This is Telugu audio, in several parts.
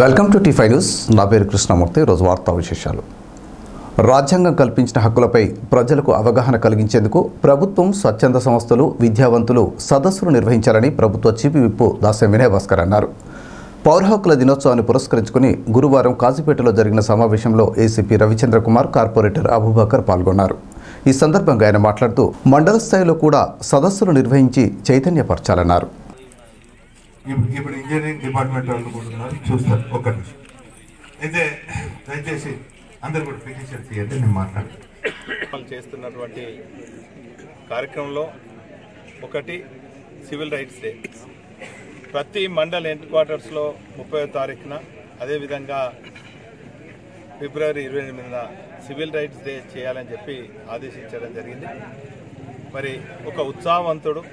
welcome to T five news నా పేరు కృష్ణమూర్తి రోజు వార్తా విశేషాలు రాజ్యాంగం కల్పించిన హక్కులపై ప్రజలకు అవగాహన కలిగించేందుకు ప్రభుత్వం స్వచ్ఛంద సంస్థలు విద్యావంతులు సదస్సులు నిర్వహించాలని ప్రభుత్వ చీఫ్ విప్ దాసరి వినయ్ భాస్కర్ అన్నారు పౌర హక్కుల దినోత్సవాన్ని పురస్కరించుకుని గురువారం కాజీపేటలో జరిగిన సమావేశంలో ఏసీపీ రవిచంద్ర కుమార్ కార్పొరేటర్ అబూబకర్ పాల్గొన్నారు ఈ సందర్భంగా ఆయన మాట్లాడుతూ మండల స్థాయిలో కూడా సదస్సులు నిర్వహించి చైతన్యపరచాలన్నారు ఇప్పుడు ఇప్పుడు ఇంజనీరింగ్ డిపార్ట్మెంట్ వాళ్ళు కూడా ఉన్నారు చూస్తారు ఒక్క నిమిషం అయితే దయచేసి అందరు కూడా పిటిషన్ తీయండి నేను మాట్లాడతాను వాళ్ళు చేస్తున్నటువంటి కార్యక్రమంలో ఒకటి సివిల్ రైట్స్ డే ప్రతి మండల్ హెడ్ క్వార్టర్స్లో ముప్పై తారీఖున అదేవిధంగా ఫిబ్రవరి ఇరవై ఎనిమిదిన సివిల్ రైట్స్ డే చేయాలని చెప్పి ఆదేశించడం జరిగింది మరి ఒక ఉత్సాహవంతుడు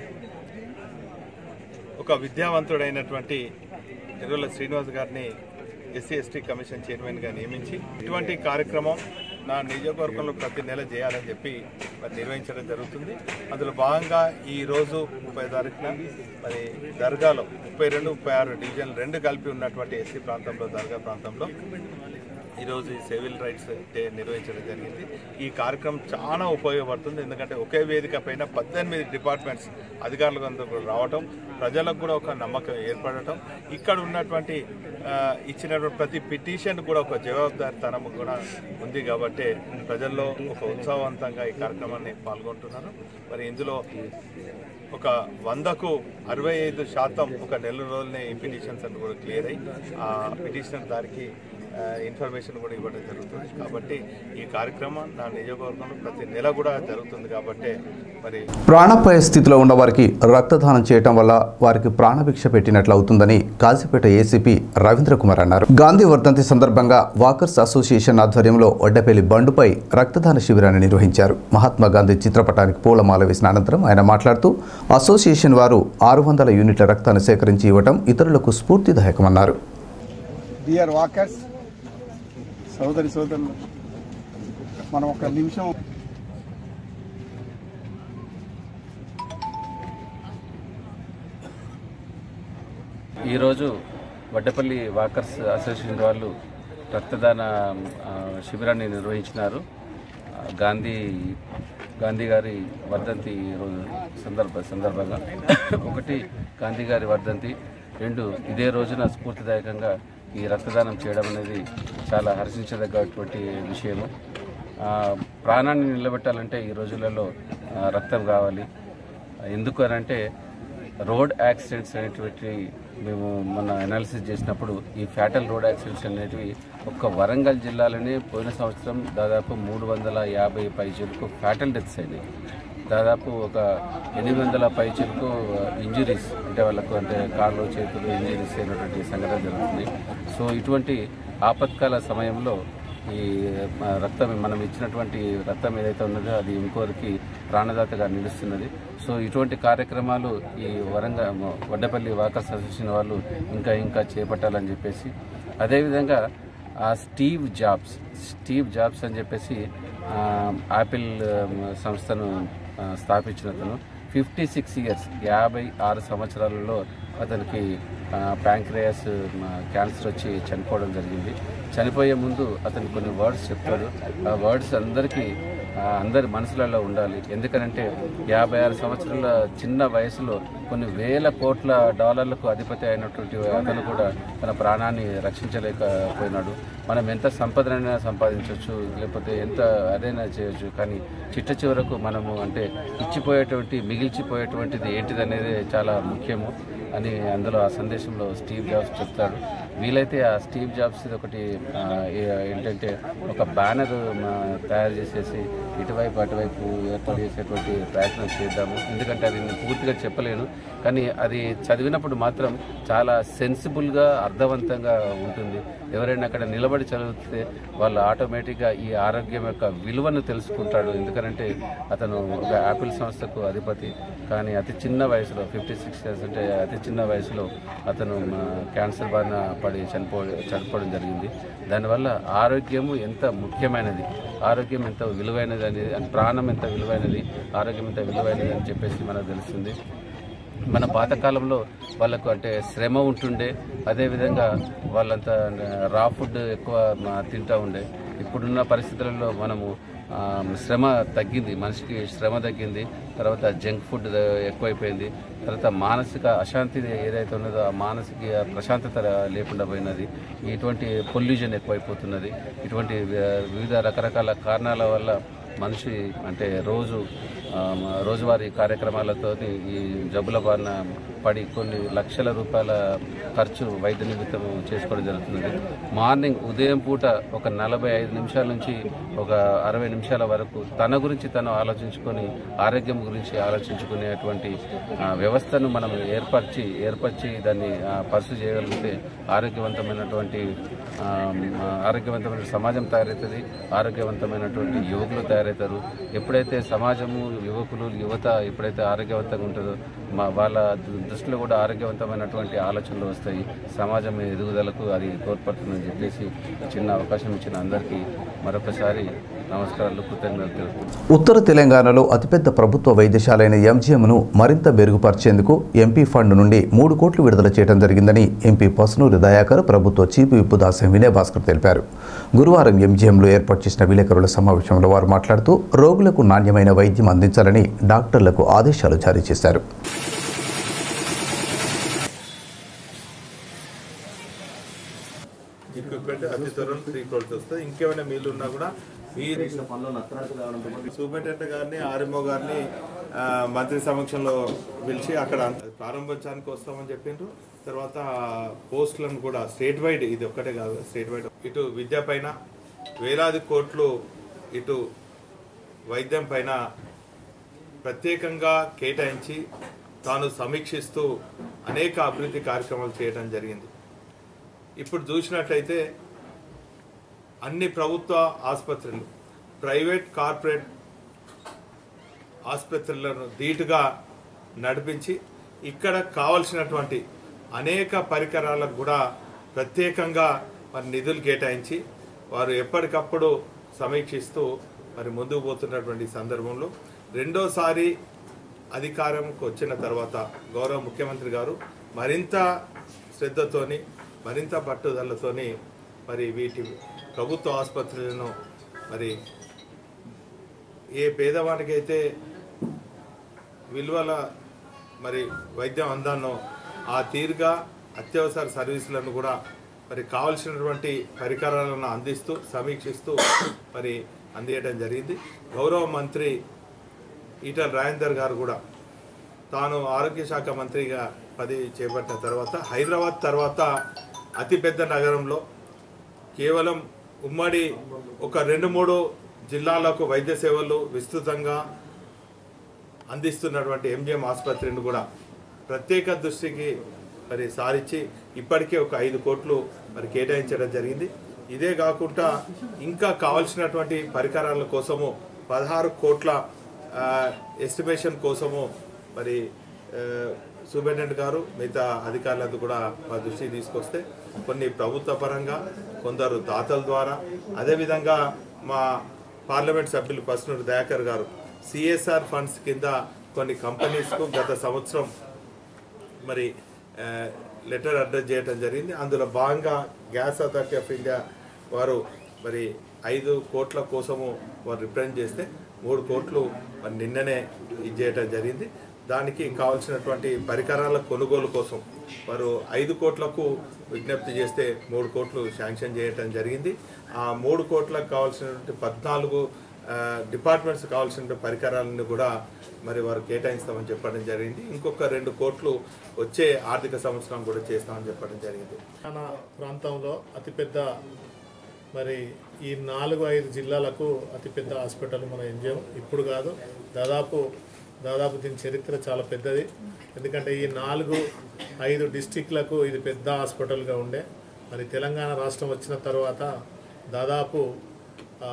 ఒక విద్యావంతుడైనటువంటి ఎర్రల శ్రీనివాస్ గారిని ఎస్సీ ఎస్టీ కమిషన్ చైర్మన్గా నియమించి ఇటువంటి కార్యక్రమం నా నియోజకవర్గంలో ప్రతి నెల చేయాలని చెప్పి మరి నిర్వహించడం జరుగుతుంది అందులో భాగంగా ఈ రోజు ముప్పై తారీఖున మరి దర్గాలో ముప్పై రెండు ముప్పై ఆరు డివిజన్ రెండు కలిపి ఉన్నటువంటి ఎస్సీ ప్రాంతంలో దర్గా ప్రాంతంలో ఈరోజు ఈ సివిల్ రైట్స్ డే నిర్వహించడం జరిగింది ఈ కార్యక్రమం చాలా ఉపయోగపడుతుంది ఎందుకంటే ఒకే వేదిక పైన పద్దెనిమిది డిపార్ట్మెంట్స్ అధికారులకు అందరూ రావటం ప్రజలకు కూడా ఒక నమ్మకం ఏర్పడటం ఇక్కడ ఉన్నటువంటి ఆ, ఇచ్చినటువంటి ప్రతి పిటిషన్ కూడా ఒక జవాబుదారితనం కూడా ఉంది కాబట్టి ప్రజల్లో ఒక ఉత్సాహవంతంగా ఈ కార్యక్రమాన్ని పాల్గొంటున్నారు మరి ఇందులో ఒక వందకు అరవై ఐదు శాతం ఒక నెల రోజులనే ఈ పిటిషన్స్ అన్ని కూడా క్లియర్ అయ్యి ఆ పిటిషన్ దానికి ఆ, ఇన్ఫర్మేషన్ కూడా ఇవ్వడం జరుగుతుంది కాబట్టి ఈ కార్యక్రమం నా నియోజకవర్గంలో ప్రతి నెల కూడా జరుగుతుంది కాబట్టి మరి ప్రాణాపాయ స్థితిలో ఉన్న వారికి రక్తదానం చేయటం వల్ల వారికి ప్రాణభిక్ష పెట్టినట్లు అవుతుందని కాజీపేట ఏసీపీ రవీంద్ర కుమార్ అన్నారు గాంధీ వర్ధంతి సందర్భంగా వాకర్స్ అసోసియేషన్ ఆధ్వర్యంలో ఒడ్డపల్లి బండుపై రక్తదాన శిబిరాన్ని నిర్వహించారు మహాత్మా గాంధీ చిత్రపటానికి పూలమాల వేసిన అనంతరం ఆయన మాట్లాడుతూ అసోసియేషన్ వారు ఆరు వందల యూనిట్ల రక్తాన్ని సేకరించి ఇవ్వడం ఇతరులకు స్ఫూర్తిదాయకమన్నారు డియర్ వాకర్స్ సోదరి సోదరులు మనం ఒక నిమిషం ఈరోజు వడ్డపల్లి వాకర్స్ అసోసియేషన్ వాళ్ళు రక్తదాన ఆ, శిబిరాన్ని నిర్వహించినారు ఆ, గాంధీ గాంధీ గారి వర్ధంతి రోజు సందర్భ సందర్భంగా ఒకటి గాంధీ గారి వర్ధంతి రెండు ఇదే రోజున స్ఫూర్తిదాయకంగా ఈ రక్తదానం చేయడం అనేది చాలా హర్షించదగ్గటువంటి విషయము ఆ, ప్రాణాన్ని నిలబెట్టాలంటే ఈ రోజులలో ఆ, రక్తం కావాలి ఎందుకు అని అంటే రోడ్ యాక్సిడెంట్స్ అనేటివి మేము మన అనాలిసిస్ చేసినప్పుడు ఈ ఫ్యాటల్ రోడ్ యాక్సిడెంట్స్ అనేటివి ఒక్క వరంగల్ జిల్లాలోనే పోయిన సంవత్సరం దాదాపు మూడు వందల యాభై పైచీలకు ఫ్యాటల్ డెత్స్ అయినాయి దాదాపు ఒక ఎనిమిది వందల పైచీలకు ఇంజురీస్ అంటే వాళ్ళకు అంటే కాళ్ళు చేతులు ఇంజురీస్ అయినటువంటి సంఘటన జరుగుతుంది సో ఇటువంటి ఆపత్కాల సమయంలో ఈ ఆ, రక్తం మనం ఇచ్చినటువంటి రక్తం ఏదైతే ఉన్నదో అది ఇంకోరికి ప్రాణదాతగా నిలుస్తున్నది సో ఇటువంటి కార్యక్రమాలు ఈ వరంగల్ వడ్డపల్లి వాకర్స్ అసోసియేషన్ వాళ్ళు ఇంకా ఇంకా చేపట్టాలని చెప్పేసి అదేవిధంగా ఆ స్టీవ్ జాబ్స్ స్టీవ్ జాబ్స్ అని చెప్పేసి ఆ, యాపిల్ ఆ, సంస్థను ఆ, స్థాపించిన అతను ఫిఫ్టీ సిక్స్ ఇయర్స్ యాభై ఆరు సంవత్సరాలలో అతనికి ప్యాంక్రియాస్ క్యాన్సర్ వచ్చి చనిపోవడం జరిగింది చనిపోయే ముందు అతను కొన్ని వర్డ్స్ చెప్తాడు ఆ వర్డ్స్ అందరికీ ఆ, అందరి మనసులలో ఉండాలి ఎందుకనంటే యాభై ఆరు సంవత్సరాల చిన్న వయసులో కొన్ని వేల కోట్ల డాలర్లకు అధిపతి అయినటువంటి అతను కూడా తన ప్రాణాన్ని రక్షించలేకపోయినాడు మనం ఎంత సంపదనైనా సంపాదించవచ్చు లేకపోతే ఎంత అదైనా చేయొచ్చు కానీ చిట్ట చివరకు మనము అంటే ఇచ్చిపోయేటువంటి మిగిల్చిపోయేటువంటిది ఏంటిది అనేది చాలా ముఖ్యము అని అందులో ఆ సందేశంలో స్టీవ్ జాబ్స్ చెప్తాడు వీలైతే ఆ స్టీవ్ జాబ్స్ ఒకటి ఆ, ఏ- ఏంటంటే ఒక బ్యానర్ తయారు చేసేసి ఇటువైపు అటువైపు ఏర్పాటు చేసేటువంటి ప్రయత్నం చేద్దాము ఎందుకంటే అది నేను పూర్తిగా చెప్పలేను కానీ అది చదివినప్పుడు మాత్రం చాలా సెన్సిబుల్గా అర్థవంతంగా ఉంటుంది ఎవరైనా అక్కడ నిలబడి చదివితే వాళ్ళు ఆటోమేటిక్గా ఈ ఆరోగ్యం యొక్క విలువను తెలుసుకుంటాడు ఎందుకంటే అతను ఒక యాపిల్ సంస్థకు అధిపతి కానీ అతి చిన్న వయసులో ఫిఫ్టీ సిక్స్ ఇయర్స్ అంటే అతి చిన్న వయసులో అతను మా క్యాన్సర్ బారిన పడి చనిపో చనిపోవడం జరిగింది దానివల్ల ఆరోగ్యము ఎంత ముఖ్యమైనది ఆరోగ్యం ఎంత విలువైనది అనేది అంటే ప్రాణం ఎంత విలువైనది ఆరోగ్యం ఎంత విలువైనది అని చెప్పేసి మనకు తెలుస్తుంది మన పాతకాలంలో వాళ్ళకు అంటే శ్రమ ఉంటుండే అదేవిధంగా వాళ్ళంతా రా ఫుడ్ ఎక్కువ మ- తింటూ ఉండే ఇప్పుడున్న పరిస్థితులలో మనము ఆ, శ్రమ తగ్గింది మనిషికి శ్రమ తగ్గింది తర్వాత జంక్ ఫుడ్ ఎక్కువైపోయింది తర్వాత మానసిక అశాంతి ఏదైతే ఉన్నదో ఆ మానసిక ప్రశాంతత లేకుండా పోయినది ఇటువంటి పొల్యూషన్ ఎక్కువైపోతున్నది ఇటువంటి ఆ, వివిధ రకరకాల కారణాల వల్ల మనిషి అంటే రోజు ఆ, రోజువారీ కార్యక్రమాలతో ఈ జబ్బుల బారిన పడి కొన్ని లక్షల రూపాయల ఖర్చు వైద్య నిమిత్తం చేసుకోవడం జరుగుతున్నది మార్నింగ్ ఉదయం పూట ఒక నలభై ఐదు నిమిషాల నుంచి ఒక అరవై నిమిషాల వరకు తన గురించి తను ఆలోచించుకొని ఆరోగ్యం గురించి ఆలోచించుకునేటువంటి ఆ, వ్యవస్థను మనం ఏర్పరిచి ఏర్పరిచి దాన్ని ఆ, పర్సు చేయగలిగితే ఆరోగ్యవంతమైనటువంటి ఆ, ఆరోగ్యవంతమైన సమాజం తయారవుతుంది ఆరోగ్యవంతమైనటువంటి యువకులు తయారవుతారు ఎప్పుడైతే సమాజము యువకులు యువత ఎప్పుడైతే ఆరోగ్యవంతంగా ఉంటుందో మా వాళ్ళ దు- దృష్టిలో కూడా ఆరోగ్యవంతమైనటువంటి ఆలోచనలు వస్తాయి సమాజం ఎదుగుదలకు అది తోడ్పడుతుందని చెప్పేసి చిన్న అవకాశం ఇచ్చిన అందరికీ మరొకసారి నమస్కారాలు కృతజ్ఞతలు తెలుపుతున్నాను ఉత్తర తెలంగాణలో అతిపెద్ద ప్రభుత్వ వైద్యశాలైన ఎంజీఎంను మరింత మెరుగుపరిచేందుకు ఎంపీ ఫండ్ నుండి మూడు కోట్లు విడుదల చేయడం జరిగిందని ఎంపీ పసునూరి దయాకర్ ప్రభుత్వ చీఫ్ విప్ దాసం వినయ్ భాస్కర్ తెలిపారు గురువారం ఎంజీఎంలో ఏర్పాటు చేసిన విలేకరుల సమావేశంలో వారు మాట్లాడుతూ రోగులకు నాణ్యమైన వైద్యం అందించాలని డాక్టర్లకు ఆదేశాలు జారీ చేశారు ఎక్విప్మెంట్ అతి త్వరలో త్రీ క్రోర్స్ వస్తుంది ఇంకేమైనా మీళ్ళు ఉన్నా కూడా మీరు సూపరింటెండెంట్ గారిని ఆర్ఎంఓ గారిని ఆ, మంత్రి సమక్షంలో పిలిచి అక్కడ ప్రారంభించడానికి వస్తామని చెప్పిండ్రు తర్వాత పోస్టులను కూడా స్టేట్ వైడ్ ఇది ఒక్కటే కాదు స్టేట్ వైడ్ ఇటు విద్య పైన వేలాది కోట్లు ఇటు వైద్యం పైన ప్రత్యేకంగా కేటాయించి తాను సమీక్షిస్తూ అనేక అభివృద్ధి కార్యక్రమాలు చేయడం జరిగింది ఇప్పుడు చూసినట్లయితే అన్ని ప్రభుత్వ ఆసుపత్రులు ప్రైవేట్ కార్పొరేట్ ఆసుపత్రులను ధీటుగా నడిపించి ఇక్కడ కావలసినటువంటి అనేక పరికరాలకు కూడా ప్రత్యేకంగా మరి నిధులు కేటాయించి వారు ఎప్పటికప్పుడు సమీక్షిస్తూ మరి ముందుకు పోతున్నటువంటి సందర్భంలో రెండోసారి అధికారంకి వచ్చిన తర్వాత గౌరవ ముఖ్యమంత్రి గారు మరింత శ్రద్ధతోని మరింత పట్టుదలతోని మరి వీటి ప్రభుత్వ ఆసుపత్రులను మరి ఏ పేదవానికైతే విలువల మరి వైద్యం అందానో ఆ తీరుగా అత్యవసర సర్వీసులను కూడా మరి కావలసినటువంటి పరికరాలను అందిస్తూ సమీక్షిస్తూ మరి అందియడం జరిగింది గౌరవ మంత్రి ఈటల రాజేందర్ గారు కూడా తాను ఆరోగ్య శాఖ మంత్రిగా పదవి చేపట్టిన తర్వాత హైదరాబాద్ తర్వాత అతిపెద్ద నగరంలో కేవలం ఉమ్మడి ఒక రెండు మూడు జిల్లాలకు వైద్య సేవలు విస్తృతంగా అందిస్తున్నటువంటి ఎంజిఎం ఆసుపత్రిని కూడా ప్రత్యేక దృష్టికి మరి సారించి ఇప్పటికే ఒక ఐదు కోట్లు మరి కేటాయించడం జరిగింది ఇదే కాకుండా ఇంకా కావాల్సినటువంటి పరికరాల కోసము పదహారు కోట్ల ఆ, ఎస్టిమేషన్ కోసము మరి ఆ, సూపరింటెండెంట్ గారు మిగతా అధికారులంతా కూడా మా దృష్టికి తీసుకొస్తే కొన్ని ప్రభుత్వ పరంగా కొందరు దాతల ద్వారా అదేవిధంగా మా పార్లమెంట్ సభ్యులు పసునూరు దయాకర్ గారు సిఎస్ఆర్ ఫండ్స్ కింద కొన్ని కంపెనీస్కు గత సంవత్సరం మరి ఆ, లెటర్ అడ్రస్ చేయడం జరిగింది అందులో భాగంగా గ్యాస్ అథారిటీ ఆఫ్ ఇండియా వారు మరి ఐదు కోట్ల కోసము వారు రిప్రజెంట్ చేస్తే మూడు కోట్లు మరి నిన్ననే ఇది చేయడం జరిగింది దానికి కావాల్సినటువంటి పరికరాల కొనుగోలు కోసం వారు ఐదు కోట్లకు విజ్ఞప్తి చేస్తే మూడు కోట్లు శాంక్షన్ చేయటం జరిగింది ఆ మూడు కోట్లకు కావాల్సినటువంటి పద్నాలుగు ఆ, డిపార్ట్మెంట్స్ కావాల్సిన పరికరాలను కూడా మరి వారు కేటాయిస్తామని చెప్పడం జరిగింది ఇంకొక రెండు కోట్లు వచ్చే ఆర్థిక సంవత్సరం కూడా చేస్తామని చెప్పడం జరిగింది తెలంగాణ ప్రాంతంలో అతిపెద్ద మరి ఈ నాలుగు ఐదు జిల్లాలకు అతిపెద్ద హాస్పిటల్ మన ఎన్జిఎం ఇప్పుడు కాదు దాదాపు దాదాపు దీని చరిత్ర చాలా పెద్దది ఎందుకంటే ఈ నాలుగు ఐదు డిస్టిక్లకు ఇది పెద్ద హాస్పిటల్గా ఉండే మరి తెలంగాణ రాష్ట్రం వచ్చిన తర్వాత దాదాపు ఆ,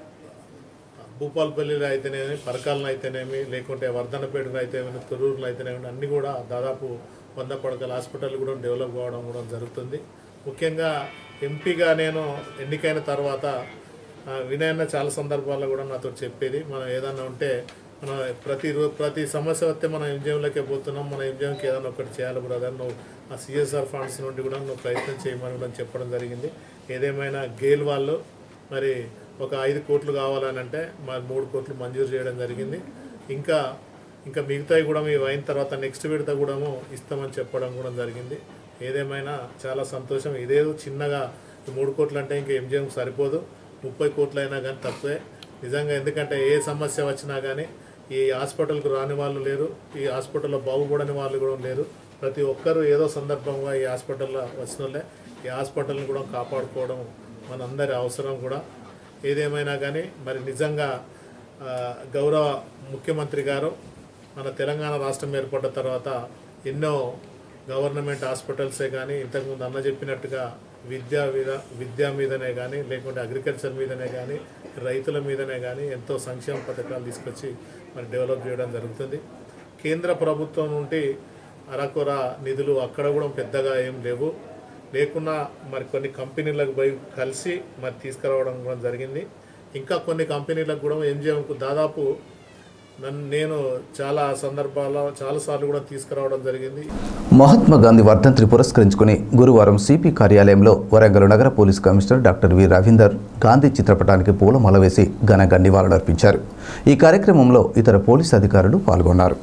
భూపాలపల్లిలో అయితేనేమి పరకాలను అయితేనేమి లేకుంటే వర్ధనపేటలో అయితేనేమి తొర్రూరులో అయితేనేమి అన్నీ కూడా దాదాపు వంద పడకల హాస్పిటల్ కూడా డెవలప్ కావడం కూడా జరుగుతుంది ముఖ్యంగా ఎంపీగా నేను ఎన్నికైన తర్వాత ఆ, వినయన్న చాలా సందర్భాల్లో కూడా నాతో చెప్పేది మనం ఏదన్నా ఉంటే మన ప్రతి రో ప్రతి సమస్య వస్తే మనం ఎంజిఎంలోకే పోతున్నాం మన ఎంజిఎంకి ఏదైనా ఒకటి చేయాలి బ్రదర్ నువ్వు ఆ సిఎస్ఆర్ ఫండ్స్ నుండి కూడా నువ్వు ప్రయత్నం చేయమని కూడా చెప్పడం జరిగింది ఏదేమైనా గేల్ వాళ్ళు మరి ఒక ఐదు కోట్లు కావాలని అంటే మరి మూడు కోట్లు మంజూరు చేయడం జరిగింది ఇంకా ఇంకా మిగతావి కూడా మేము అయిన తర్వాత నెక్స్ట్ విడత కూడా ఇస్తామని చెప్పడం కూడా జరిగింది ఏదేమైనా చాలా సంతోషం ఇదేదో చిన్నగా ఈ మూడు కోట్లు అంటే ఇంకా ఎంజిఎం సరిపోదు ముప్పై కోట్లు అయినా కానీ తక్కువే నిజంగా ఎందుకంటే ఏ సమస్య వచ్చినా కానీ ఈ హాస్పిటల్కు రాని వాళ్ళు లేరు ఈ హాస్పిటల్లో బాగుపడని వాళ్ళు కూడా లేరు ప్రతి ఒక్కరూ ఏదో సందర్భంగా ఈ హాస్పిటల్లో వచ్చిన వాళ్ళే ఈ హాస్పిటల్ని కూడా కాపాడుకోవడం మనందరి అవసరం కూడా ఏదేమైనా కానీ మరి నిజంగా ఆ, గౌరవ ముఖ్యమంత్రి గారు మన తెలంగాణ రాష్ట్రం ఏర్పడ్డ తర్వాత ఎన్నో గవర్నమెంట్ హాస్పిటల్సే కానీ ఇంతకుముందు అన్న చెప్పినట్టుగా విద్యా మీద విద్య మీదనే కానీ లేకుంటే అగ్రికల్చర్ మీదనే కానీ రైతుల మీదనే కానీ ఎంతో సంక్షేమ పథకాలు తీసుకొచ్చి మరి డెవలప్ చేయడం జరుగుతుంది కేంద్ర ప్రభుత్వం నుండి అరకొర నిధులు అక్కడ కూడా పెద్దగా ఏం లేవు లేకున్నా మరి కొన్ని కంపెనీలకు పోయి కలిసి మరి తీసుకురావడం కూడా జరిగింది ఇంకా కొన్ని కంపెనీలకు కూడా ఎంజిఎంకు దాదాపు నన్ను నేను చాలా సందర్భాల్లో చాలాసార్లు కూడా తీసుకురావడం జరిగింది మహాత్మా గాంధీ వర్ధంతిని పురస్కరించుకుని గురువారం సిపి కార్యాలయంలో వరంగల్ నగర police commissioner doctor V Ravinder Gandhi చిత్రపటానికి పూలమాల వేసి ఘనంగా నివాళులర్పించారు ఈ కార్యక్రమంలో ఇతర పోలీస్ అధికారులు పాల్గొన్నారు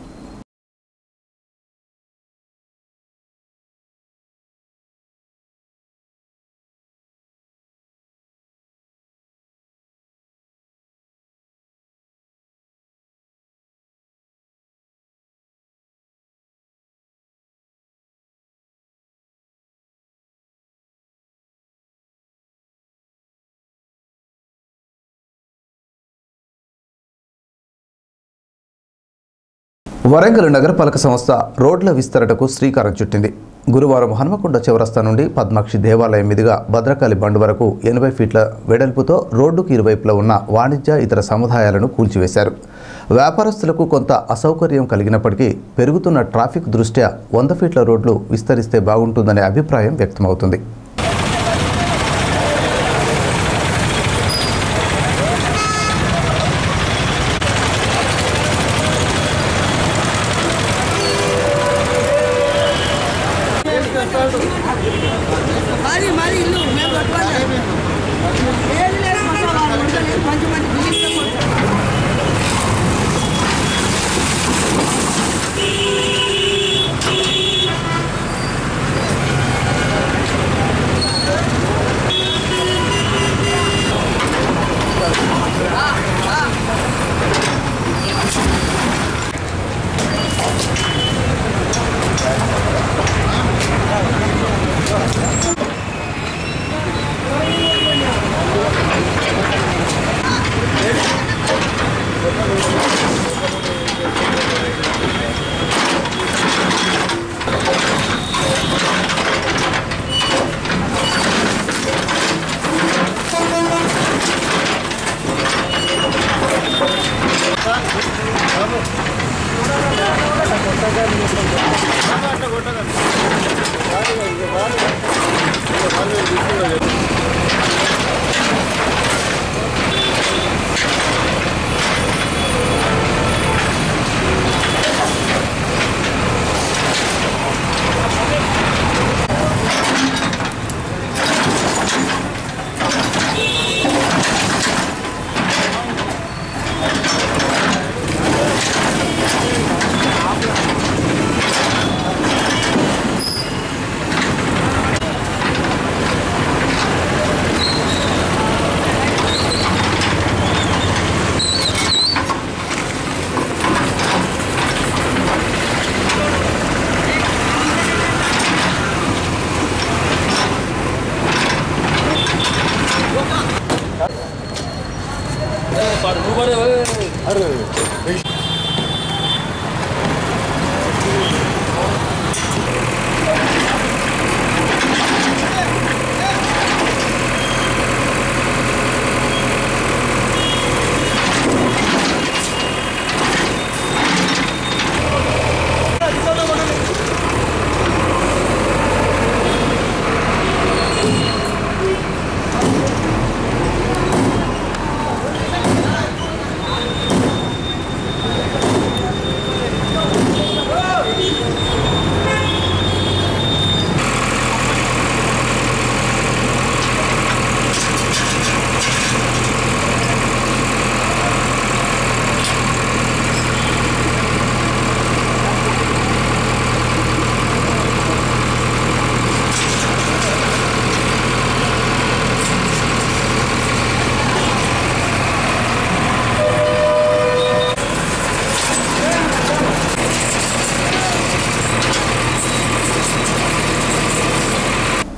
వరంగల్ నగరపాలక సంస్థ రోడ్ల విస్తరణకు శ్రీకారం చుట్టింది గురువారం హనుమకొండ చౌరస్తా నుండి పద్మాక్షి దేవాలయం మీదుగా భద్రకాళి బండ్ వరకు ఎనభై ఫీట్ల వెడల్పుతో రోడ్డుకు ఇరువైపులా ఉన్న వాణిజ్య ఇతర సముదాయాలను కూల్చివేశారు వ్యాపారస్తులకు కొంత అసౌకర్యం కలిగినప్పటికీ పెరుగుతున్న ట్రాఫిక్ దృష్ట్యా వంద ఫీట్ల రోడ్లు విస్తరిస్తే బాగుంటుందనే అభిప్రాయం వ్యక్తమవుతుంది మాది మాది ఇల్లు మేము కట్టుకోవాలి ఏది లేదు మొత్తం వాళ్ళు ఉండలేదు మంచి మంచి బిల్డింగ్లో కొట్టారు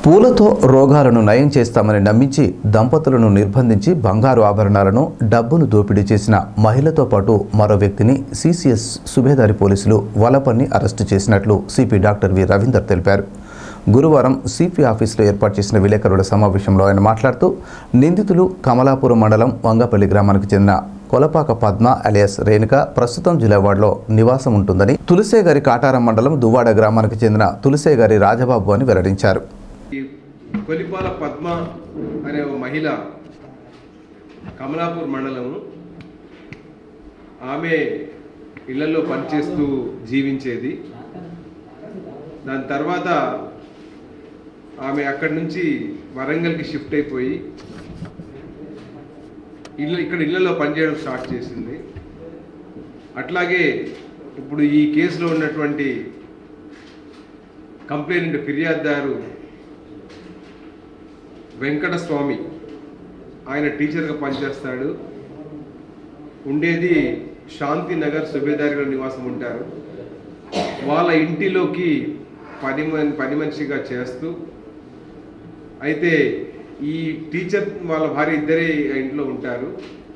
పూలతో రోగాలను నయం చేస్తామని నమ్మించి దంపతులను నిర్బంధించి బంగారు ఆభరణాలను డబ్బును దోపిడీ చేసిన మహిళతో పాటు మరో వ్యక్తిని సిసిఎస్ సుబేదారి పోలీసులు వలపన్ని అరెస్టు చేసినట్లు సిపి డాక్టర్ వి రవీందర్ తెలిపారు గురువారం సిపి ఆఫీసులో ఏర్పాటు చేసిన విలేకరుల సమావేశంలో ఆయన మాట్లాడుతూ నిందితులు కమలాపురం మండలం వంగపల్లి గ్రామానికి చెందిన కొలపాక పద్మ అలియాస్ రేణుక ప్రస్తుతం జిల్లావాడలో నివాసం ఉంటుందని తులసేగారి కాటారం మండలం దువ్వాడ గ్రామానికి చెందిన తులసేగారి రాజబాబు అని వెల్లడించారు ఈ కొలిపాల పద్మ అనే ఒక మహిళ కమలాపూర్ మండలము ఆమె ఇళ్లలో పనిచేస్తూ జీవించేది దాని తర్వాత ఆమె అక్కడి నుంచి వరంగల్కి షిఫ్ట్ అయిపోయి ఇల్లు ఇక్కడ ఇళ్లలో పనిచేయడం స్టార్ట్ చేసింది అట్లాగే ఇప్పుడు ఈ కేసులో ఉన్నటువంటి కంప్లైంట్ ఫిర్యాదుదారు వెంకటస్వామి ఆయన టీచర్గా పనిచేస్తాడు ఉండేది శాంతి నగర్ సుబేదారిలో నివాసం ఉంటారు వాళ్ళ ఇంటిలోకి పని మన్- పని మనిషిగా చేస్తూ అయితే ఈ టీచర్ వాళ్ళ భార్య ఇద్దరే ఆ ఇంట్లో ఉంటారు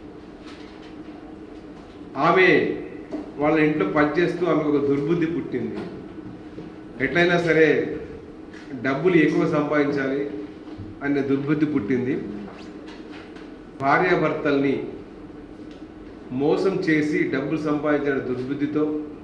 ఆమె వాళ్ళ ఇంట్లో పనిచేస్తూ ఆమెకు ఒక దుర్బుద్ధి పుట్టింది ఎట్లయినా సరే డబ్బులు ఎక్కువ సంపాదించాలి అనే దుర్బుద్ధి పుట్టింది భార్యాభర్తల్ని మోసం చేసి డబ్బులు సంపాదించిన దుర్బుద్ధితో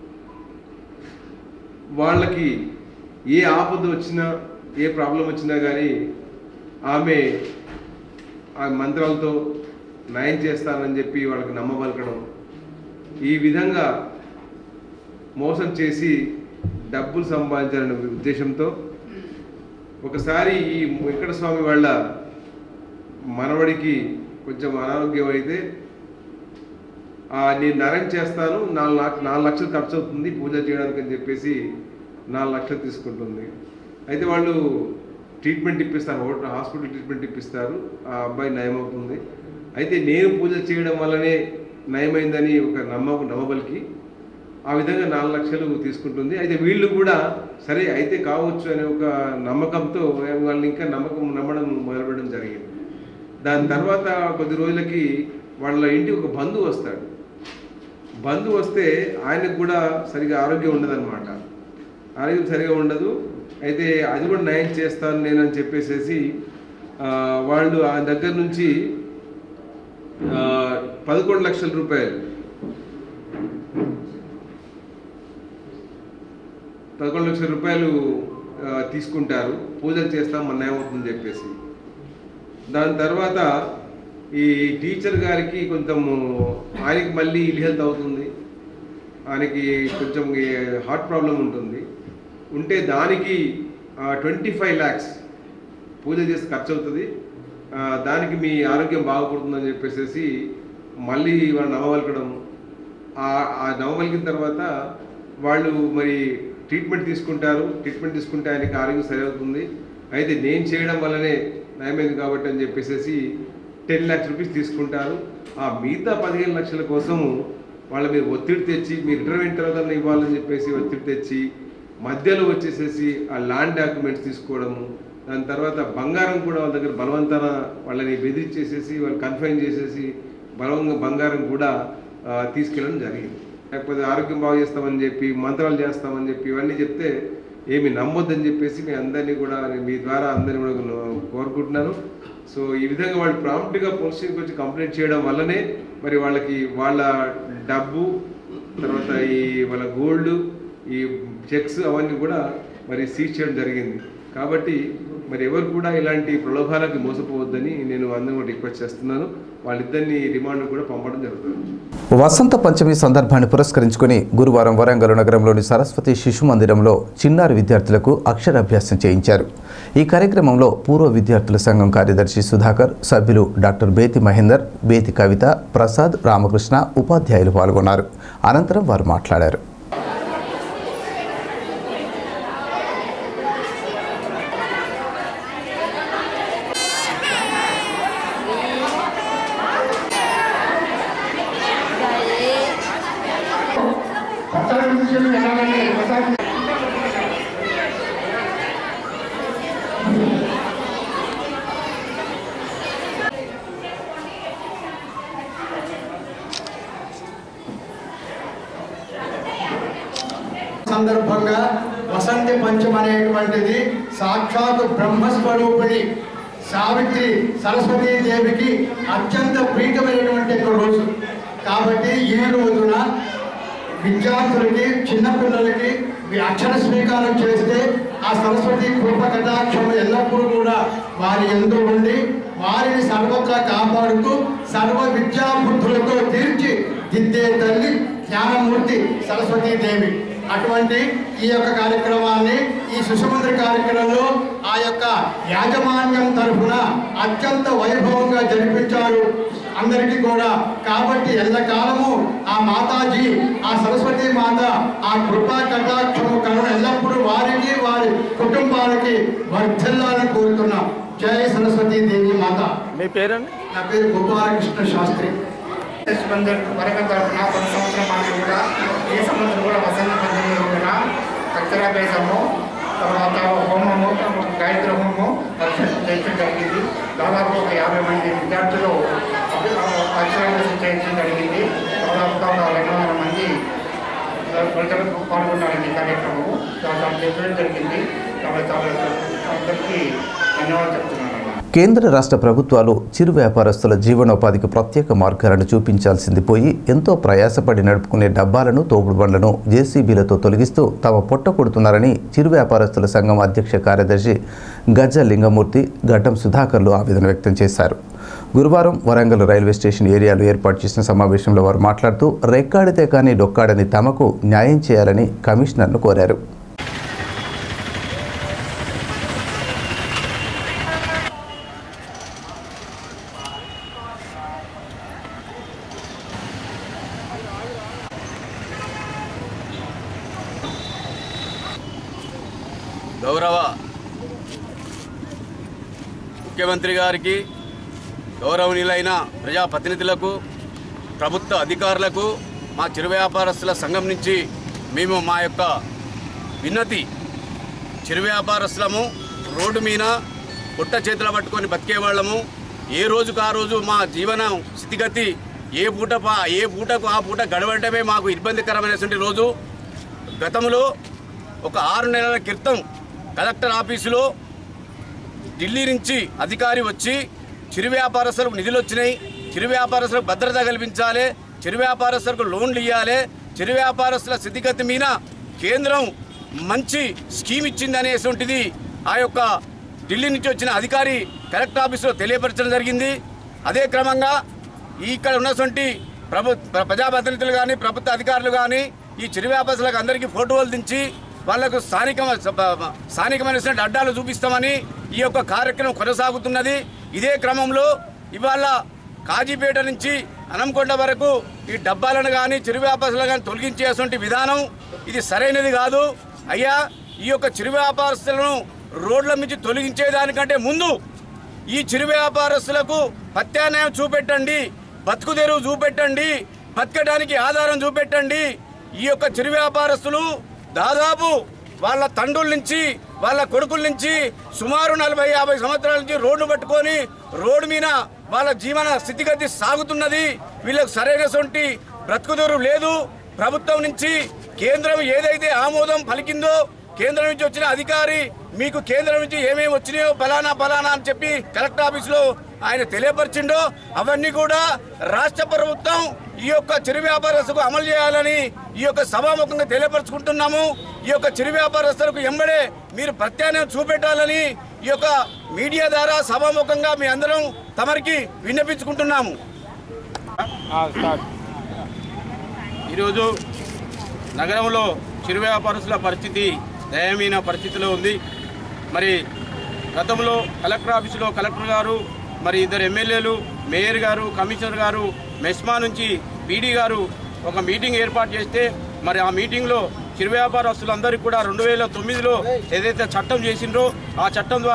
వాళ్ళకి ఏ ఆపద వచ్చినా ఏ ప్రాబ్లం వచ్చినా కానీ ఆమె ఆ మంత్రాలతో నయం చేస్తానని చెప్పి వాళ్ళకి నమ్మబలకడం ఈ విధంగా మోసం చేసి డబ్బులు సంపాదించాలనే ఉద్దేశంతో ఒకసారి ఈ వెంకటస్వామి వాళ్ళ మనవడికి కొంచెం అనారోగ్యం అయితే ఆ, నేను నరం చేస్తాను నాలుగు లక్ష నాలుగు లక్షలు ఖర్చు అవుతుంది పూజ చేయడానికి అని చెప్పేసి నాలుగు లక్షలు తీసుకుంటుంది అయితే వాళ్ళు ట్రీట్మెంట్ ఇప్పిస్తారు హోట- హాస్పిటల్ ట్రీట్మెంట్ ఇప్పిస్తారు ఆ అబ్బాయి నయం అవుతుంది అయితే నేను పూజ చేయడం వల్లనే నయమైందని ఒక నమ్మ నమ్మబలికి ఆ విధంగా నాలుగు లక్షలు తీసుకుంటుంది అయితే వీళ్ళు కూడా సరే అయితే కావచ్చు అనే ఒక నమ్మకంతో వాళ్ళని ఇంకా నమ్మకం నమ్మడం మొదలుపెట్టడం జరిగింది దాని తర్వాత కొద్ది రోజులకి వాళ్ళ ఇంటికి ఒక బంధువు వస్తాడు బంధువు వస్తే ఆయనకు కూడా సరిగా ఆరోగ్యం ఉండదన్నమాట ఆరోగ్యం సరిగా ఉండదు అయితే అది కూడా నయం చేస్తాను నేను అని చెప్పేసేసి ఆ, వాళ్ళు ఆ దగ్గర నుంచి ఆ, పదకొండు లక్షల రూపాయలు పదకొండు లక్షల రూపాయలు ఆ, తీసుకుంటారు పూజలు చేస్తాం మన ఏమవుతుందని చెప్పేసి దాని తర్వాత ఈ టీచర్ గారికి కొంచెం ఆయనకి మళ్ళీ ఇల్ హెల్త్ అవుతుంది ఆయనకి కొంచెం హార్ట్ ప్రాబ్లం ఉంటుంది ఉంటే దానికి ట్వంటీ ఫైవ్ ల్యాక్స్ పూజ చేసి ఖర్చు అవుతుంది ఆ, దానికి మీ ఆరోగ్యం బాగుపడుతుందని చెప్పేసి మళ్ళీ వాళ్ళు నమ్మవలకడం ఆ- ఆ నమ్మవలికిన తర్వాత వాళ్ళు మరి ట్రీట్మెంట్ తీసుకుంటారు ట్రీట్మెంట్ తీసుకుంటే ఆయనకి ఆరోగ్యం సరి అవుతుంది అయితే నేను చేయడం వల్లనే నయమైంది కాబట్టి అని చెప్పేసి టెన్ ల్యాక్స్ రూపీస్ తీసుకుంటారు ఆ మిగతా పదిహేను లక్షల కోసము వాళ్ళ మీద ఒత్తిడి తెచ్చి మీరు ఇంటర్వ్యూ తర్వాత ఇవ్వాలని చెప్పేసి ఒత్తిడి తెచ్చి మధ్యలో వచ్చేసేసి ఆ ల్యాండ్ డాక్యుమెంట్స్ తీసుకోవడము దాని తర్వాత బంగారం కూడా వాళ్ళ దగ్గర బలవంతాన వాళ్ళని బెదిరించేసేసి వాళ్ళు కన్ఫైన్ చేసేసి బలవంగా బంగారం కూడా ఆ, తీసుకెళ్ళడం జరిగింది లేకపోతే ఆరోగ్యం బాగు చేస్తామని చెప్పి మంత్రాలు చేస్తామని చెప్పి ఇవన్నీ చెప్తే ఏమి నమ్మొద్దని చెప్పేసి మీ అందరినీ కూడా నేను మీ ద్వారా అందరినీ కూడా నేను కోరుకుంటున్నాను సో ఈ విధంగా వాళ్ళు ప్రాంప్ట్గా పోలీస్ స్టేషన్కి వచ్చి కంప్లైంట్ చేయడం వల్లనే మరి వాళ్ళకి వాళ్ళ డబ్బు తర్వాత ఈ వాళ్ళ గోల్డ్ ఈ చెక్స్ అవన్నీ కూడా మరి సీజ్ చేయడం జరిగింది కాబట్టి మరి ఎవరు కూడా ఇలాంటి ప్రలోభాలకు మోసపోవద్దని నేను అందరూ కూడా రిక్వెస్ట్ చేస్తున్నాను వాళ్ళిద్దరిని రిమాండ్ కూడా పంపడం జరుగుతుంది వసంత పంచమి సందర్భాన్ని పురస్కరించుకుని గురువారం వరంగల్ నగరంలోని సరస్వతి శిశు మందిరంలో చిన్నారి విద్యార్థులకు అక్షరాభ్యాసం చేయించారు ఈ కార్యక్రమంలో పూర్వ విద్యార్థుల సంఘం కార్యదర్శి సుధాకర్ సభ్యులు డాక్టర్ బేతి మహేందర్ బేతి కవిత ప్రసాద్ రామకృష్ణ ఉపాధ్యాయులు పాల్గొన్నారు అనంతరం వారు మాట్లాడారు Thank సందర్భంగా వసంతి పంచం అనేటువంటిది సాక్షాత్ బ్రహ్మస్వరూపిణి సావిత్రి సరస్వతీ దేవికి అత్యంత ప్రీతమైనటువంటి ఒక రోజు కాబట్టి ఈ రోజున విద్యార్థులకి చిన్నపిల్లలకి ఈ అక్షర స్వీకారం చేస్తే ఆ సరస్వతి కృప కటాక్షం ఎల్లప్పుడూ కూడా వారి ఎందు ఉండి వారిని సర్వత్రా కాపాడుతూ సర్వ విద్యాబుద్ధులతో తీర్చి దిద్దే తల్లి జ్ఞానమూర్తి సరస్వతీదేవి అటువంటి ఈ యొక్క కార్యక్రమాన్ని ఈ సుషమంత్ర కార్యక్రమంలో ఆ యొక్క యాజమాన్యం తరఫున అత్యంత వైభవంగా జరిపించారు అందరికీ కూడా కాబట్టి ఎల్లకాలము ఆ మాతాజీ ఆ సరస్వతి మాత ఆ కృపా కటాక్షము కరుణ ఎల్లప్పుడూ వారికి వారి కుటుంబాలకి వర్ధిల్లాలని కోరుతున్నాం జై సరస్వతీ దేవి మాత మీ పేరండి నా పేరు గోపాలకృష్ణ శాస్త్రి వరకు తరఫున కొన్ని సంవత్సరం పాటు కూడా ఈ సంవత్సరం కూడా వసంత పంచమి రోజున అక్షరాభ్యాసము తర్వాత హోమము గాయత్రి హోమము పరిశీలన చేయడం జరిగింది దాదాపు ఒక యాభై మంది విద్యార్థులు అక్షరాభ్యాసం చేయడం జరిగింది దాదాపుగా ఒక రెండు వందల మంది ప్రజలు పాల్గొన్నారండి ఈ కార్యక్రమము చాలా చెప్పడం జరిగింది కాబట్టి చాలా అందరికీ ధన్యవాదాలు చెప్తున్నాను కేంద్ర రాష్ట్ర ప్రభుత్వాలు చిరు వ్యాపారస్తుల జీవనోపాధికి ప్రత్యేక మార్గాలను చూపించాల్సింది పోయి ఎంతో ప్రయాసపడి నడుపుకునే డబ్బాలను తోపుడు బండ్లను జేసీబీలతో తొలగిస్తూ తమ పొట్ట కొడుతున్నారని చిరు వ్యాపారస్తుల సంఘం అధ్యక్ష కార్యదర్శి గజ్జ లింగమూర్తి గడ్డం సుధాకర్లు ఆవేదన వ్యక్తం చేశారు గురువారం వరంగల్ రైల్వే స్టేషన్ ఏరియాలో ఏర్పాటు చేసిన సమావేశంలో వారు మాట్లాడుతూ రెక్కాడితే కానీ డొక్కాడని తమకు న్యాయం చేయాలని కమిషనర్ను కోరారు గౌరవ ముఖ్యమంత్రి గారికి గౌరవనీయులైన ప్రజాప్రతినిధులకు ప్రభుత్వ అధికారులకు మా చిరు వ్యాపారస్తుల సంఘం నుంచి మేము మా యొక్క విన్నతి చిరు వ్యాపారస్తులము రోడ్డు మీద పుట్ట చేతులు పట్టుకొని బతికేవాళ్ళము ఏ రోజుకు ఆ రోజు మా జీవన స్థితిగతి ఏ పూట పా- ఏ పూటకు ఆ పూట గడవడమే మాకు ఇబ్బందికరమైనటువంటి రోజు గతంలో ఒక ఆరు నెలల క్రితం కలెక్టర్ ఆఫీసులో ఢిల్లీ నుంచి అధికారి వచ్చి చిరు వ్యాపారస్తులకు నిధులు వచ్చినాయి చిరు వ్యాపారస్తులకు భద్రత కల్పించాలి చిరు వ్యాపారస్తులకు లోన్లు ఇవ్వాలి చిరు వ్యాపారస్తుల స్థితిగతి మీద కేంద్రం మంచి స్కీమ్ ఇచ్చింది అనేటువంటిది ఆ యొక్క ఢిల్లీ నుంచి వచ్చిన అధికారి కలెక్టర్ ఆఫీసులో తెలియపరచడం జరిగింది అదే క్రమంగా ఇక్కడ ఉన్నటువంటి ప్రభు ప్ర- ప్రజాప్రతినిధులు కానీ ప్రభుత్వ అధికారులు కానీ ఈ చిరు వ్యాపారస్తులకు అందరికీ ఫోటోలు దించి వాళ్లకు స్థానిక స్థానికమైన అడ్డాలు చూపిస్తామని ఈ యొక్క కార్యక్రమం కొనసాగుతున్నది ఇదే క్రమంలో ఇవాళ కాజీపేట నుంచి అనంకొండ వరకు ఈ డబ్బాలను కానీ చిరు వ్యాపారస్తులు కానీ తొలగించేటువంటి విధానం ఇది సరైనది కాదు అయ్యా ఈ యొక్క చిరు వ్యాపారస్తులను రోడ్ల నుంచి తొలగించేదానికంటే ముందు ఈ చిరు వ్యాపారస్తులకు ప్రత్యామ్నాయం చూపెట్టండి బతుకు తెరువు చూపెట్టండి బతకడానికి ఆధారం చూపెట్టండి ఈ యొక్క చిరు వ్యాపారస్తులు దాదాపు వాళ్ళ తండ్రుల నుంచి వాళ్ళ కొడుకుల నుంచి సుమారు నలభై యాభై సంవత్సరాల నుంచి రోడ్డు పట్టుకొని రోడ్డు మీద వాళ్ళ జీవన స్థితిగతి సాగుతున్నది వీళ్ళకు సరైన సొంటి బ్రతుకుదూరు లేదు ప్రభుత్వం నుంచి కేంద్రం ఏదైతే ఆమోదం పలికిందో కేంద్రం నుంచి వచ్చిన అధికారి మీకు కేంద్రం నుంచి ఏమేమి వచ్చినాయో ఫలానా ఫలానా అని చెప్పి కలెక్టర్ ఆఫీసులో ఆయన తెలియపరిచిండో అవన్నీ కూడా రాష్ట్ర ప్రభుత్వం ఈ యొక్క చిరు వ్యాపారస్తులకు అమలు చేయాలని ఈ యొక్క సభాముఖంగా తెలియపరుచుకుంటున్నాము ఈ యొక్క చిరు వ్యాపారస్తులకు ఎంబడే మీరు ప్రత్యామ్నాయం చూపెట్టాలని ఈ యొక్క మీడియా ద్వారా సభాముఖంగా మీ అందరం తమరికి విన్నపించుకుంటున్నాము ఈరోజు నగరంలో చిరు వ్యాపారస్తుల పరిస్థితి దయనీయ పరిస్థితిలో ఉంది మరి గతంలో కలెక్టర్ ఆఫీసులో కలెక్టర్ గారు మరి ఇద్దరు ఎమ్మెల్యేలు మేయర్ గారు కమిషనర్ గారు మెస్మా నుంచి పీడీ గారు ఒక మీటింగ్ ఏర్పాటు చేస్తే మరి ఆ మీటింగ్లో చిరు వ్యాపారస్తులందరికీ కూడా రెండు వేల తొమ్మిదిలో ఏదైతే చట్టం చేసిండ్రో ఆ చట్టం ద్వారా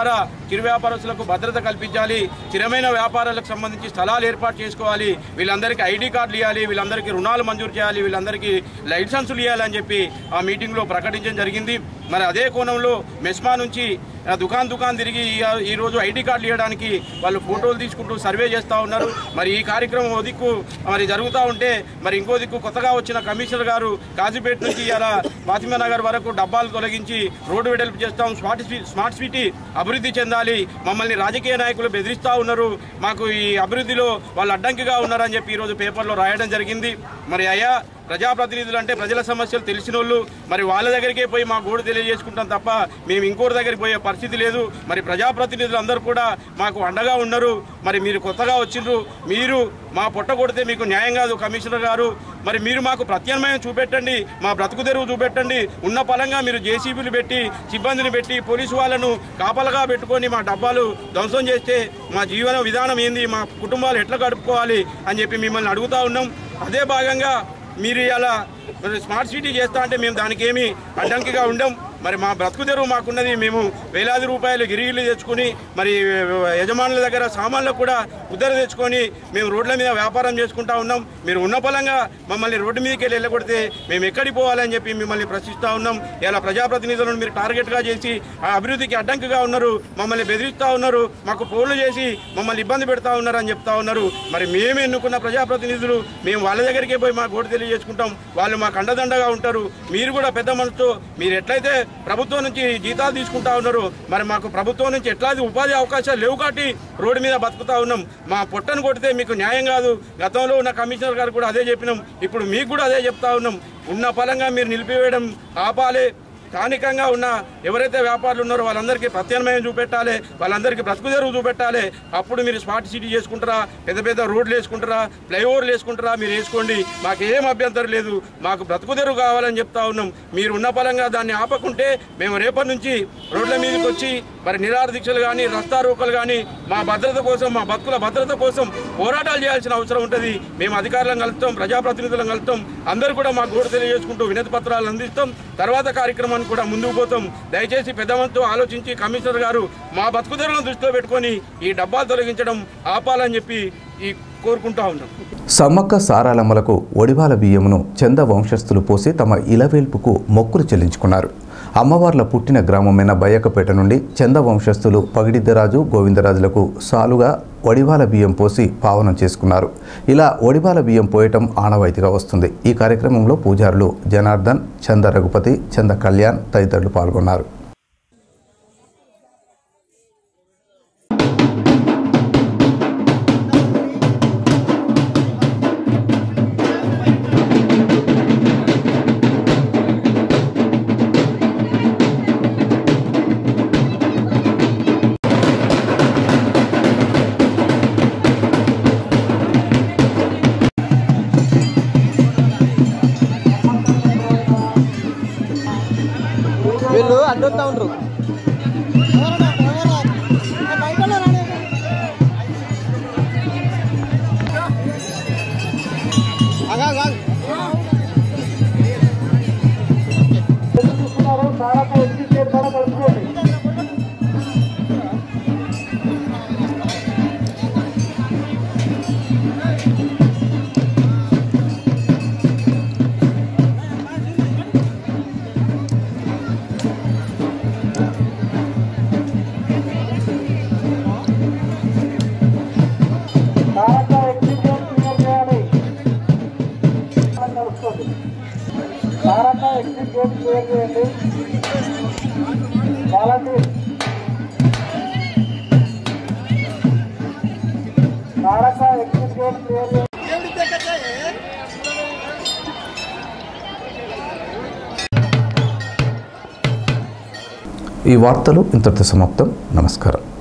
చిరు వ్యాపారస్తులకు భద్రత కల్పించాలి స్థిరమైన వ్యాపారాలకు సంబంధించి స్థలాలు ఏర్పాటు చేసుకోవాలి వీళ్ళందరికీ ఐడి కార్డులు ఇవ్వాలి వీళ్ళందరికీ రుణాలు మంజూరు చేయాలి వీళ్ళందరికీ లైసెన్సులు ఇవ్వాలని చెప్పి ఆ మీటింగ్లో ప్రకటించడం జరిగింది మరి అదే కోణంలో మెస్మా నుంచి ఆ, దుకాన్ దుకాన్ తిరిగి ఈ- ఈ రోజు ఐడి కార్డులు ఇవ్వడానికి వాళ్ళు ఫోటోలు తీసుకుంటూ సర్వే చేస్తూ ఉన్నారు మరి ఈ కార్యక్రమం ఓ దిక్కు మరి జరుగుతూ ఉంటే మరి ఇంకో దిక్కు కొత్తగా వచ్చిన కమిషనర్ గారు కాజీపేట నుంచి ఇలా ఫాతిమా నగర్ వరకు డబ్బాలు తొలగించి రోడ్డు వెడల్పు చేస్తాం స్మార్ట్ సిటీ స్మార్ట్ సిటీ అభివృద్ధి చెందాలి మమ్మల్ని రాజకీయ నాయకులు బెదిరిస్తూ ఉన్నారు మాకు ఈ అభివృద్ధిలో వాళ్ళు అడ్డంకిగా ఉన్నారని చెప్పి ఈరోజు పేపర్లో రాయడం జరిగింది మరి అయ్యా ప్రజాప్రతినిధులు అంటే ప్రజల సమస్యలు తెలిసిన వాళ్ళు మరి వాళ్ళ దగ్గరికే పోయి మా గోడు తెలియజేసుకుంటాం తప్ప మేము ఇంకోటి దగ్గరికి పోయే పరిస్థితి లేదు మరి ప్రజాప్రతినిధులు అందరూ కూడా మాకు అండగా ఉన్నారు మరి మీరు కొత్తగా వచ్చిండ్రు మీరు మా పొట్ట కొడితే మీకు న్యాయం కాదు కమిషనర్ గారు మరి మీరు మాకు ప్రత్యామ్నాయం చూపెట్టండి మా బ్రతుకు తెరువు చూపెట్టండి ఉన్న పలంగా మీరు జేసీబీలు పెట్టి సిబ్బందిని పెట్టి పోలీసు వాళ్ళను కాపలగా పెట్టుకొని మా డబ్బాలు ధ్వంసం చేస్తే మా జీవన విధానం ఏంది మా కుటుంబాలు ఎట్లా గడుపుకోవాలి అని చెప్పి మిమ్మల్ని అడుగుతా ఉన్నాం అదే భాగంగా మీరు ఇలా మరి స్మార్ట్ సిటీ చేస్తా అంటే మేము దానికి ఏమి అడ్డంకిగా ఉండం మరి మా బ్రతుకు తెరువు మాకున్నది మేము వేలాది రూపాయలు గిరిగిలు తెచ్చుకొని మరి యజమానుల దగ్గర సామాన్లకు కూడా ఉద్దర తెచ్చుకొని మేము రోడ్ల మీద వ్యాపారం చేసుకుంటా ఉన్నాం మీరు ఉన్న పలంగా మమ్మల్ని రోడ్డు మీదకి వెళ్ళి వెళ్ళగొడితే మేము ఎక్కడికి పోవాలని చెప్పి మిమ్మల్ని ప్రశ్నిస్తూ ఉన్నాం ఇలా ప్రజాప్రతినిధులను మీరు టార్గెట్గా చేసి ఆ అభివృద్ధికి అడ్డంకిగా ఉన్నారు మమ్మల్ని బెదిరిస్తూ ఉన్నారు మాకు ఫోన్లు చేసి మమ్మల్ని ఇబ్బంది పెడతా ఉన్నారు అని చెప్తా ఉన్నారు మరి మేము ఎన్నుకున్న ప్రజాప్రతినిధులు మేము వాళ్ళ దగ్గరికే పోయి మా గోడు తెలియజేసుకుంటాం వాళ్ళు మాకు అండదండగా ఉంటారు మీరు కూడా పెద్ద మనసుతో మీరు ఎట్లయితే ప్రభుత్వం నుంచి జీతాలు తీసుకుంటా ఉన్నారు మరి మాకు ప్రభుత్వం నుంచి ఎట్లాంటి ఉపాధి అవకాశాలు లేవు కాబట్టి రోడ్డు మీద బతుకుతా ఉన్నాం మా పొట్టను కొడితే మీకు న్యాయం కాదు గతంలో ఉన్న కమిషనర్ గారు కూడా అదే చెప్పినాం ఇప్పుడు మీకు కూడా అదే చెప్తా ఉన్నాం ఉన్న ఫలంగా మీరు నిలిపివేయడం ఆపాలి స్థానికంగా ఉన్న ఎవరైతే వ్యాపారులు ఉన్నారో వాళ్ళందరికీ ప్రత్యామ్నాయం చూపెట్టాలి వాళ్ళందరికీ బ్రతుకు తెరువు చూపెట్టాలి అప్పుడు మీరు స్మార్ట్ సిటీ చేసుకుంటారా పెద్ద పెద్ద రోడ్లు వేసుకుంటారా ఫ్లైఓవర్లు వేసుకుంటారా మీరు వేసుకోండి మాకు ఏం అభ్యంతరం లేదు మాకు బ్రతుకు తెరువు కావాలని చెప్తా ఉన్నాం మీరు ఉన్న పలంగా దాన్ని ఆపకుంటే మేము రేపటి నుంచి రోడ్ల మీదకి వచ్చి మరి నిరాహార దీక్షలు కానీ రస్తా రోకలు కానీ మా భద్రత కోసం మా బతుకుల భద్రత కోసం పోరాటాలు చేయాల్సిన అవసరం ఉంటుంది మేము అధికారులను కలుస్తాం ప్రజాప్రతినిధులను కలుస్తాం అందరూ కూడా మా గోడు తెలియజేసుకుంటూ వినతి పత్రాలు అందిస్తాం తర్వాత కార్యక్రమాన్ని కూడా ముందుకు పోతాం దయచేసి పెద్దమంతో ఆలోచించి కమిషనర్ గారు మా బతుకుదరులను దృష్టిలో పెట్టుకొని ఈ డబ్బాలు తొలగించడం ఆపాలని చెప్పి ఈ కోరుకుంటా ఉన్నాం సమ్మక్క సారాలమ్మలకు ఒడివాల బియ్యమును చంద వంశస్థులు పోసి తమ ఇలవేల్పుకు మొక్కులు చెల్లించుకున్నారు అమ్మవార్ల పుట్టిన గ్రామమైన బయ్యకపేట నుండి చంద వంశస్థులు పగిడిద్దరాజు గోవిందరాజులకు సాలుగా ఒడివాల బియ్యం పోసి పావనం చేసుకున్నారు ఇలా ఒడివాల బియ్యం పోయటం ఆనవాయితీగా వస్తుంది ఈ కార్యక్రమంలో పూజారులు జనార్దన్ చంద రఘుపతి చంద కళ్యాణ్ తదితరులు పాల్గొన్నారు వీళ్ళు అడ్డొస్తా ఉండరు సారక్క ఎగ్జిట్ గేట్ క్లియర్ చేయండి volunteer Sarakka exit gate clear చేయండి ఈ వార్తలు ఇంతటితో సమాప్తం నమస్కారం